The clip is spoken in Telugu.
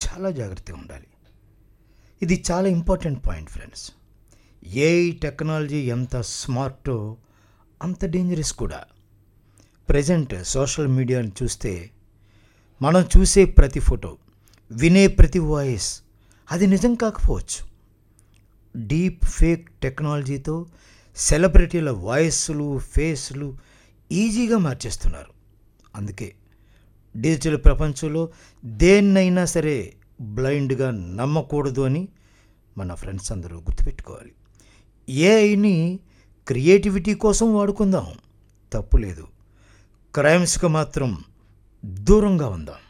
చాలా జాగ్రత్తగా ఉండాలి ఇది చాలా important point friends AI technology ఎంత స్మార్టో అంత డేంజరస్ కూడా ప్రజెంట్ సోషల్ మీడియాని చూస్తే మనం చూసే ప్రతి ఫోటో వినే ప్రతి వాయిస్ అది నిజం కాకపోవచ్చు డీప్ ఫేక్ టెక్నాలజీతో సెలబ్రిటీల వాయిస్లు ఫేస్లు ఈజీగా మార్చేస్తున్నారు అందుకే డిజిటల్ ప్రపంచంలో దేన్నైనా సరే బ్లైండ్గా నమ్మకూడదు అని మన ఫ్రెండ్స్ అందరూ గుర్తుపెట్టుకోవాలి ఏఐని క్రియేటివిటీ కోసం వాడుకుందాం తప్పు లేదు క్రైమ్స్కి మాత్రం దూరంగా ఉందాం